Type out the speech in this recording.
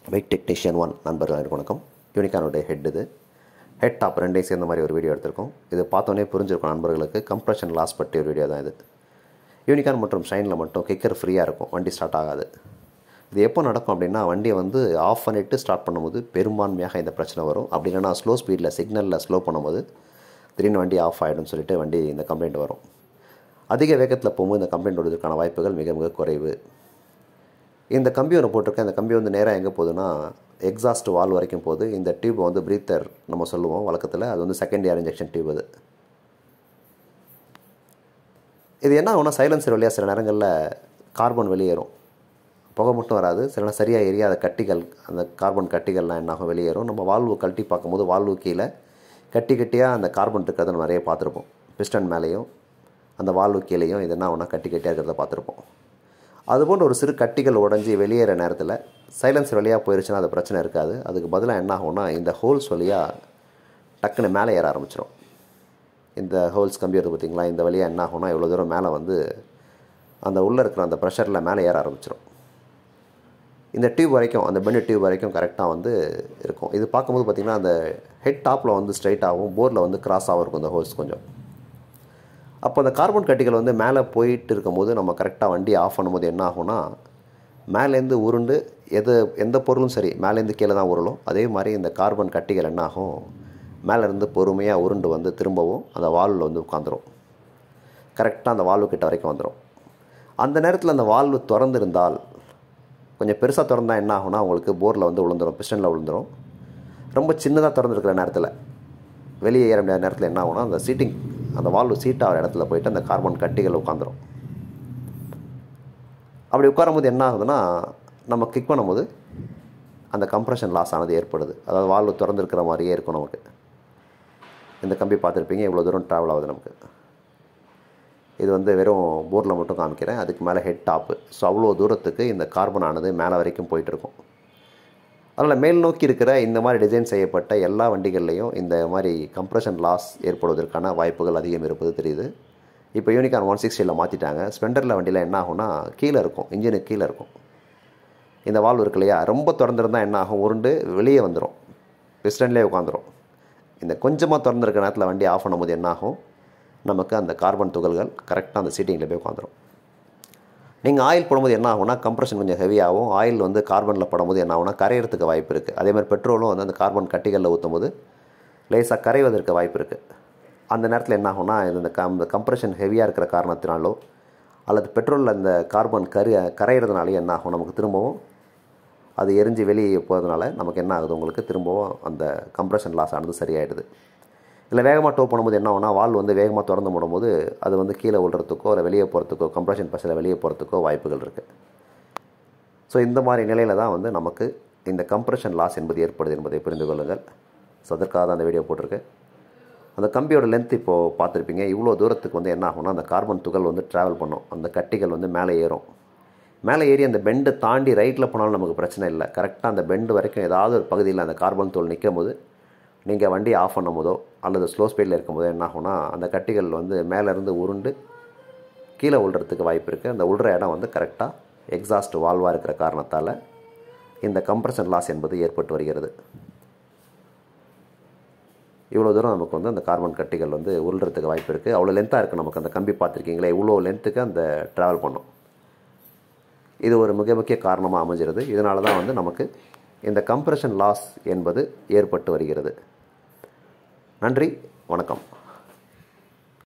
bike technician one நண்பர்கள் அனைவருக்கும் வணக்கம் யூனிகானுடைய ஹெட் இது ஹெட் டாப் ரெண்டையும் சேர்ந்த மாதிரி ஒரு வீடியோ எடுத்திருக்கோம் இது பார்த்தோன்னே புரிஞ்சிருக்கும் நண்பர்களுக்கு கம்ப்ரெஷன் லாஸ் பற்றிய ஒரு வீடியோ தான் இது யூனிகான் மற்றும் ஷைனில் மட்டும் கிக்கர் ஃப்ரீயாக இருக்கும் வண்டி ஸ்டார்ட் ஆகாது இது எப்போ நடக்கும் அப்படின்னா வண்டியை வந்து ஆஃப் பண்ணிவிட்டு ஸ்டார்ட் பண்ணும்போது பெரும்பான்மையாக இந்த பிரச்சனை வரும் அப்படி இல்லைனா ஸ்லோ ஸ்பீடில் சிக்னலில் ஸ்லோ பண்ணும்போது திடீர்னு வண்டி ஆஃப் ஆகிடும்னு சொல்லிட்டு வண்டி இந்த கம்ப்ளைண்ட் வரும் அதிக வேகத்தில் போகும்போது இந்த கம்ப்ளைண்ட் வருவதற்கான வாய்ப்புகள் மிக மிக குறைவு இந்த கம்பி ஒன்று போட்டிருக்கேன் இந்த கம்பி வந்து நேராக எங்கே போகுதுன்னா எக்ஸாஸ்ட் வால் வரைக்கும் போகுது இந்த டியூப் வந்து ப்ரீத்தர் நம்ம சொல்லுவோம் வழக்கத்தில் அது வந்து செகண்ட் இயர் இன்ஜெக்ஷன் டியூப் அது இது என்ன ஆகும்னா சைலன்சர் வழியாக சில நேரங்களில் கார்பன் வெளியேறும் புகை மட்டும் வராது சில நேரம் சரியாக எரியாத கட்டிகள் அந்த கார்பன் கட்டிகள்லாம் என்ன ஆகும் வெளியேறும் நம்ம வால்வு கழட்டி பார்க்கும்போது வால்வு கீழே கட்டி கட்டியாக அந்த கார்பன் இருக்கிறத நம்ம நிறைய பார்த்துருப்போம் பிஸ்டன் மேலேயும் அந்த வால்வு கீழேயும் இது என்ன ஆகும்னா கட்டி கட்டியாக இருக்கிறத பார்த்துருப்போம் அதுபோன்ற ஒரு சிறு கட்டிகள் உடஞ்சி வெளியேற நேரத்தில் சைலன்சர் வழியாக போயிருச்சுன்னா அது பிரச்சனை இருக்காது அதுக்கு பதிலாக என்ன ஆகும்னா இந்த ஹோல்ஸ் வழியாக டக்குன்னு மேலே ஏற ஆரம்பிச்சிடும் இந்த ஹோல்ஸ் கம்பி வருது பார்த்திங்களா இந்த வழியாக என்ன ஆகும்னா இவ்வளோ தூரம் மேலே வந்து அந்த உள்ளே இருக்கிற அந்த ப்ரெஷரில் மேலே ஏற ஆரம்பிச்சிடும் இந்த டியூப் வரைக்கும் அந்த பெண்டு டியூப் வரைக்கும் கரெக்டாக வந்து இருக்கும் இது பார்க்கும்போது பார்த்திங்கன்னா அந்த ஹெட் டாப்பில் வந்து ஸ்ட்ரைட்டாகவும் போர்டில் வந்து கிராஸாகவும் இருக்கும் இந்த ஹோல்ஸ் கொஞ்சம் அப்போ அந்த கார்பன் கட்டிகள் வந்து மேலே போயிட்டு இருக்கும்போது நம்ம கரெக்டாக வண்டி ஆஃப் பண்ணும்போது என்ன ஆகும்னா மேலேருந்து உருண்டு எது எந்த பொருளும் சரி மேலேருந்து கீழே தான் உருளும் அதே மாதிரி இந்த கார்பன் கட்டிகள் என்ன ஆகும் மேலேருந்து பொறுமையாக உருண்டு வந்து திரும்பவும் அந்த வால்வில் வந்து உட்காந்துரும் கரெக்டாக அந்த வால்வு கிட்ட வரைக்கும் வந்துடும் அந்த நேரத்தில் அந்த வால்வு திறந்திருந்தால் கொஞ்சம் பெருசாக திறந்தால் என்ன ஆகும்னா உங்களுக்கு போரில் வந்து விழுந்துடும் பிஸ்டனில் விழுந்துடும் ரொம்ப சின்னதாக திறந்துருக்கிற நேரத்தில் வெளியே ஏற முடியாத நேரத்தில் என்ன ஆகும்னா அந்த சீட்டிங் அந்த வால்வு சீட் ஆகிற இடத்துல போயிட்டு அந்த கார்பன் கட்டிகள் உட்காந்துரும் அப்படி உட்காரும்போது என்ன ஆகுதுன்னா நம்ம கிக் பண்ணும்போது அந்த கம்ப்ரெஷன் லாஸ் ஆனது ஏற்படுது அதாவது வால்வு திறந்துருக்கிற மாதிரியே இருக்கும் நமக்கு இந்த கம்பி பார்த்துருப்பீங்க இவ்வளோ தூரம் ட்ராவல் ஆகுது நமக்கு இது வந்து வெறும் போர்டில் மட்டும் காமிக்கிறேன் அதுக்கு மேலே ஹெட் டாப்பு ஸோ அவ்வளோ தூரத்துக்கு இந்த கார்பன் ஆனது மேலே வரைக்கும் போயிட்டுருக்கும் அதனால் மேல் நோக்கி இருக்கிற இந்த மாதிரி டிசைன் செய்யப்பட்ட எல்லா வண்டிகள்லேயும் இந்த மாதிரி கம்ப்ரெஷன் லாஸ் ஏற்படுவதற்கான வாய்ப்புகள் அதிகம் இருப்பது தெரியுது இப்போ யூனிகான் ஒன் சிக்ஸ்டியில் மாற்றிட்டாங்க ஸ்பெண்டரில் வண்டியில் என்ன ஆகும்னா கீழே இருக்கும் இன்ஜினுக்கு கீழே இருக்கும் இந்த வால்வு இருக்கு இல்லையா ரொம்ப திறந்துருந்தால் என்ன ஆகும் உருண்டு வெளியே வந்துடும் பிஸ்டன்லேயே உட்காந்துரும் இந்த கொஞ்சமாக திறந்துருக்க நேரத்தில் வண்டி ஆஃப் பண்ணும்போது என்ன ஆகும் நமக்கு அந்த கார்பன் துகள்கள் கரெக்டாக அந்த சீட்டிங்கில் போய் உட்காந்துரும் நீங்கள் ஆயில் போடும்போது என்ன ஆகும்னா கம்ப்ரெஷன் கொஞ்சம் ஹெவியாகும் ஆயில் வந்து கார்பனில் படும்போது என்ன ஆகும்னா கரையிறதுக்கு வாய்ப்பு இருக்குது அதே மாதிரி பெட்ரோலும் வந்து அந்த கார்பன் கட்டிகளில் ஊற்றும் போது லேசாக கரைவதற்கு வாய்ப்பு இருக்குது அந்த நேரத்தில் என்ன ஆகும்னா இந்த கம் கம்ப்ரெஷன் ஹெவியாக இருக்கிற காரணத்தினாலோ அல்லது பெட்ரோலில் அந்த கார்பன் கரு கரையிறதுனாலே என்ன ஆகும் நமக்கு திரும்பவும் அது எரிஞ்சு வெளியே போகிறதுனால நமக்கு என்ன ஆகுது உங்களுக்கு திரும்பவும் அந்த கம்ப்ரெஷன் லாஸ் ஆனது சரியாயிடுது இல்லை வேகமாக டோ பண்ணும்போது என்ன ஆகும்னா வால் வந்து வேகமாக திறந்து முடும்போது அது வந்து கீழே விழுறதுக்கோ இல்லை வெளியே போகிறதுக்கோ கம்ப்ரெஷன் பஸ்ஸில் வெளியே போகிறதுக்கோ வாய்ப்புகள் இருக்குது ஸோ இந்த மாதிரி நிலையில் தான் வந்து நமக்கு இந்த கம்ப்ரெஷன் லாஸ் என்பது ஏற்படுது என்பதை புரிந்து கொள்ளுங்கள் ஸோ அதற்காக தான் அந்த வீடியோ போட்டிருக்கேன் அந்த கம்பியோட லென்த் இப்போது பார்த்துருப்பீங்க இவ்வளோ தூரத்துக்கு வந்து என்ன ஆகும்னா அந்த கார்பன் துகள் வந்து ட்ராவல் பண்ணும் அந்த கட்டிகள் வந்து மேலே ஏறும் மேலே ஏறி அந்த பெண்டை தாண்டி ரைட்டில் போனாலும் நமக்கு பிரச்சனை இல்லை கரெக்டாக அந்த பெண்டு வரைக்கும் ஏதாவது ஒரு பகுதியில் அந்த கார்பன் தூள் நிற்கும் போது நீங்கள் வண்டி ஆஃப் பண்ணும் போதோ அல்லது ஸ்லோ ஸ்பீடில் இருக்கும்போதோ என்ன ஆகும்னா அந்த கட்டிகள் வந்து மேலேருந்து உருண்டு கீழே உள்றதுக்கு வாய்ப்பு இருக்குது அந்த உள்ற இடம் வந்து கரெக்டாக எக்ஸாஸ்ட் வால்வாக இருக்கிற காரணத்தால் இந்த கம்ப்ரெஷன் லாஸ் என்பது ஏற்பட்டு வருகிறது இவ்வளோ தூரம் நமக்கு வந்து அந்த கார்பன் கட்டிகள் வந்து உருள்றதுக்கு வாய்ப்பு இருக்குது அவ்வளோ லென்த்தாக இருக்குது நமக்கு அந்த கம்பி பார்த்துருக்கீங்களே இவ்வளோ லென்த்துக்கு அந்த ட்ராவல் பண்ணும் இது ஒரு மிக முக்கிய காரணமாக அமைஞ்சிருது இதனால தான் வந்து நமக்கு இந்த கம்ப்ரெஷன் லாஸ் என்பது ஏற்பட்டு வருகிறது நன்றி வணக்கம்